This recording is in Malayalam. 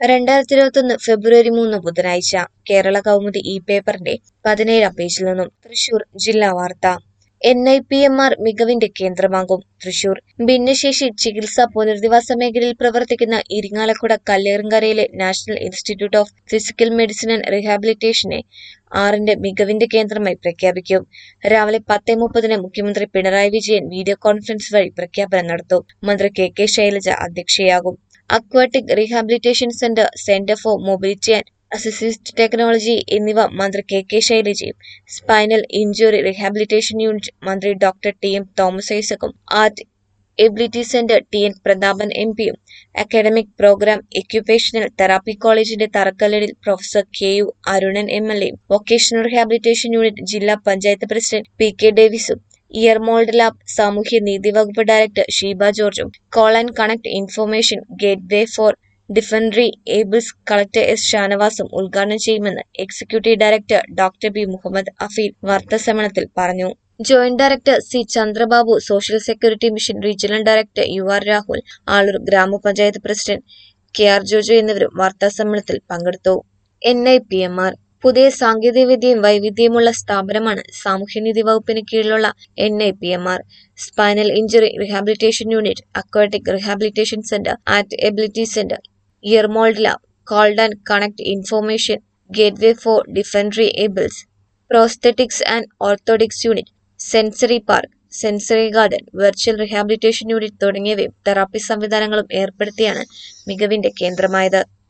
രണ്ടായിരത്തി ഇരുപത്തൊന്ന് ഫെബ്രുവരി മൂന്ന് ബുധനാഴ്ച കേരള കൗമുദി ഇ പേപ്പറിന്റെ പതിനേഴാം പേജിൽ നിന്നും തൃശൂർ ജില്ലാ വാർത്ത N I P M R മികവിന്റെ കേന്ദ്രമാകും തൃശൂർ ഭിന്നശേഷി ചികിത്സാ പുനരധിവാസ മേഖലയിൽ പ്രവർത്തിക്കുന്ന ഇരിങ്ങാലക്കുട കല്ലേറുംകരയിലെ national institute of physical medicine and റീഹാബിലിറ്റേഷനെ ആറിന്റെ മികവിന്റെ കേന്ദ്രമായി പ്രഖ്യാപിക്കും രാവിലെ പത്തേ മുപ്പതിന് മുഖ്യമന്ത്രി പിണറായി വിജയൻ വീഡിയോ കോൺഫറൻസ് വഴി പ്രഖ്യാപനം നടത്തും മന്ത്രി കെ കെ ശൈലജ അധ്യക്ഷയാകും aquatic rehabilitation centre centre for mobility and assisted technology എന്നിവ മന്ത്രി കെ കെ ശൈലജയും സ്പൈനൽ ഇഞ്ചുറി റീഹാബിലിറ്റേഷൻ യൂണിറ്റ് മന്ത്രി ഡോക്ടർ ടി എം തോമസ് ഐസക്കും art ability centre T N Prathapan M പിയും അക്കാഡമിക് പ്രോഗ്രാം എക്യുപേഷണൽ തെറാപ്പി കോളേജിന്റെ തറക്കല്ലിടിൽ professor K U Arunan M L എയും വൊക്കേഷണൽ റീഹാബിലിറ്റേഷൻ യൂണിറ്റ് ജില്ലാ പഞ്ചായത്ത് പ്രസിഡന്റ് പി കെ ഡേവിസും ഇയർ മോൾഡ് ലാബ് സാമൂഹ്യ നീതി വകുപ്പ് ഡയറക്ടർ ഷീബ ജോർജും call and connect information gateway for differently abled collector S ഷാനവാസും ഉദ്ഘാടനം ചെയ്യുമെന്ന് executive director doctor B Muhammad Afeel വാർത്താസമ്മേളനത്തിൽ പറഞ്ഞു joint director C Chandrababu social security mission regional director U R Rahul Aloor ഗ്രാമപഞ്ചായത്ത് പ്രസിഡന്റ് കെ ആർ ജോജോ എന്നിവരും വാർത്താസമ്മേളനത്തിൽ പങ്കെടുത്തു N I P M R പുതിയ സാങ്കേതികവിദ്യയും വൈവിധ്യമുള്ള സ്ഥാപനമാണ് സാമൂഹ്യനീതി വകുപ്പിന് കീഴിലുള്ള N I P M R spinal injury rehabilitation unit aquatic rehabilitation centre art ability centre ear mould lab call and connect information gateway for differently abled prosthetics and orthotics unit sensory park sensory garden virtual rehabilitation unit തുടങ്ങിയവയും തെറാപ്പി സംവിധാനങ്ങളും ഏർപ്പെടുത്തിയാണ് മികവിന്റെ കേന്ദ്രമായത്